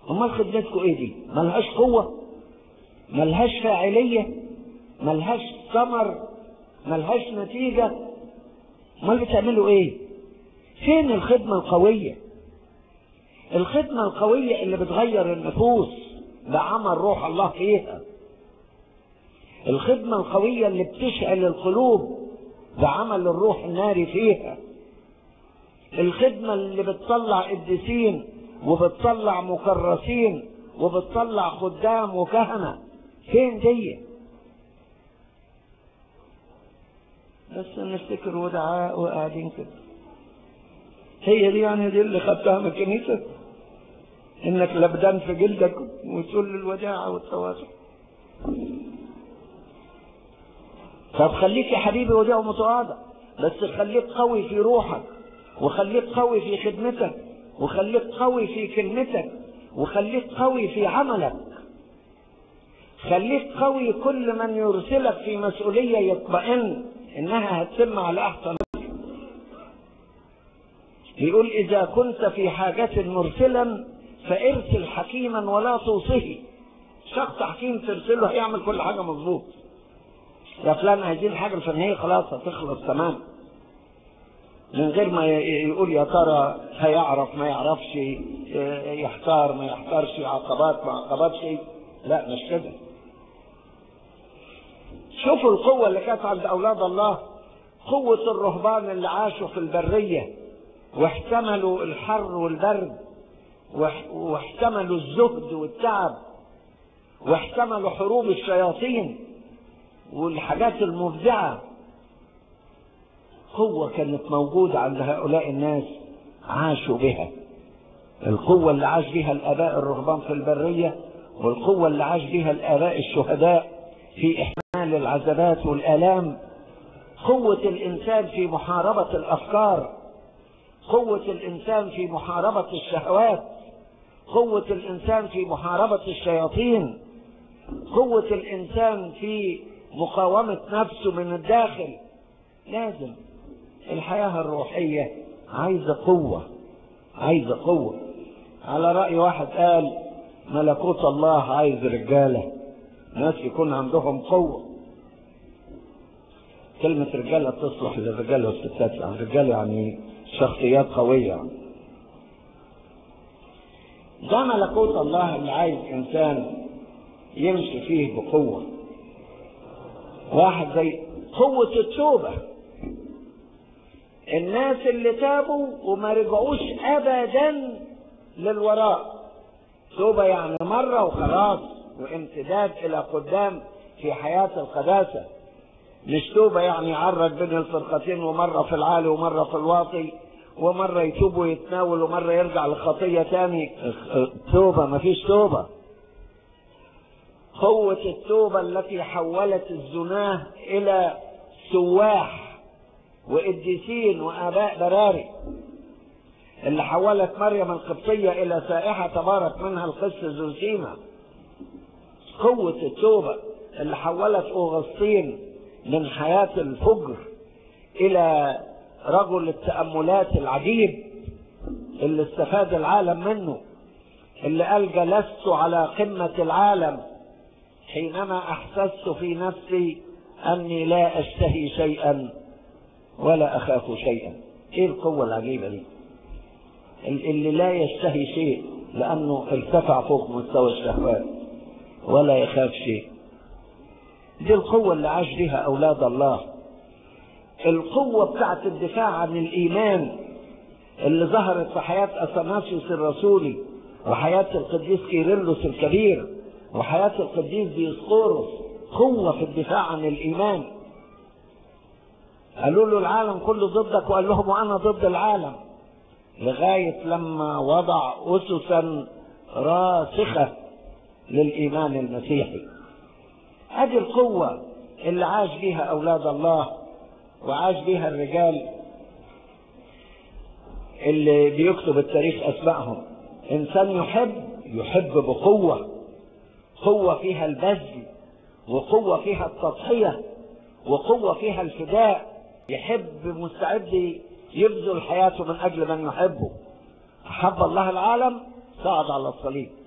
امال خدمتكم ايه دي ملهاش قوة ملهاش فاعلية ملهاش ثمر ملهاش نتيجة امال بتعملوا ايه فين الخدمة القوية الخدمة القوية اللي بتغير النفوس بعمل روح الله فيها الخدمة القوية اللي بتشعل القلوب بعمل الروح الناري فيها الخدمة اللي بتطلع قديسين وبتطلع مكرسين وبتطلع خدام وكهنة فين دي بس نفتكر ودعاء وقاعدين كده هي دي يعني دي اللي خدتها من الكنيسة انك لبدان في جلدك وتقول الوداعة والتواضع طب خليك يا حبيبي وديع ومتواضع بس خليك قوي في روحك وخليك قوي في خدمتك وخليك قوي في كلمتك وخليك قوي في عملك خليك قوي كل من يرسلك في مسؤولية يطمئن انها هتتم على احسن يقول اذا كنت في حاجة مرسلا فارسل حكيما ولا توصه شخص حكيم ترسله هيعمل كل حاجة مظبوط يا فلان عايزين حاجة الفنية خلاص هتخلص تمام من غير ما يقول يا ترى هيعرف ما يعرفش يحتار ما يحتارش عقبات ما عقباتش لا مش كده شوفوا القوة اللي كانت عند أولاد الله قوة الرهبان اللي عاشوا في البرية واحتملوا الحر والبرد واحتملوا الزهد والتعب واحتملوا حروب الشياطين والحاجات المفزعة قوة كانت موجودة عند هؤلاء الناس عاشوا بها القوة اللي عاش بها الآباء الرهبان في البرية والقوة اللي عاش بها الآباء الشهداء في إحمال العذابات والآلام قوة الإنسان في محاربة الأفكار قوة الإنسان في محاربة الشهوات قوة الإنسان في محاربة الشياطين قوة الإنسان في مقاومة نفسه من الداخل لازم الحياة الروحية عايزة قوة عايزة قوة على رأي واحد قال ملكوت الله عايز رجالة ناس يكون عندهم قوة كلمة رجالة تصلح للرجال والستات يعني رجال يعني شخصيات قوية يعني. ده ملكوت الله اللي عايز إنسان يمشي فيه بقوة واحد زي قوة التوبة الناس اللي تابوا وما رجعوش أبدا للوراء توبة يعني مرة وخلاص وامتداد إلى قدام في حياة القداسة مش توبة يعني يعرج بين الفرقتين ومرة في العالي ومرة في الواطي ومرة يتوب ويتناول ومرة يرجع لخطية تاني توبة مفيش توبة قوة التوبة التي حولت الزناه إلى سواح وقديسين وآباء براري اللي حولت مريم القبطية إلى سائحة تبارك منها القس زوسيما قوة التوبة اللي حولت أوغسطين من حياة الفجر إلى رجل التأملات العجيب اللي استفاد العالم منه اللي قال جلست على قمة العالم حينما أحسست في نفسي أني لا أشتهي شيئا ولا أخاف شيئا إيه القوة العجيبة دي اللي لا يشتهي شيء لأنه ارتفع فوق مستوى الشهوات ولا يخاف شيء دي القوة اللي عاش بها أولاد الله القوة بتاعت الدفاع عن الإيمان اللي ظهرت في حياة أثناسيوس الرسولي وحياة القديس كيرلس الكبير وحياة القديس ديسقورس قوة في الدفاع عن الإيمان قالوا له العالم كله ضدك وقال لهم وأنا ضد العالم لغاية لما وضع أسسا راسخة للإيمان المسيحي هذه القوة اللي عاش بها أولاد الله وعاش بها الرجال اللي بيكتب التاريخ أسمائهم إنسان يحب يحب بقوة قوة فيها البذل وقوة فيها التضحية وقوة فيها الفداء يحب مستعد يبذل حياته من أجل من يحبه أحب الله العالم صعد على الصليب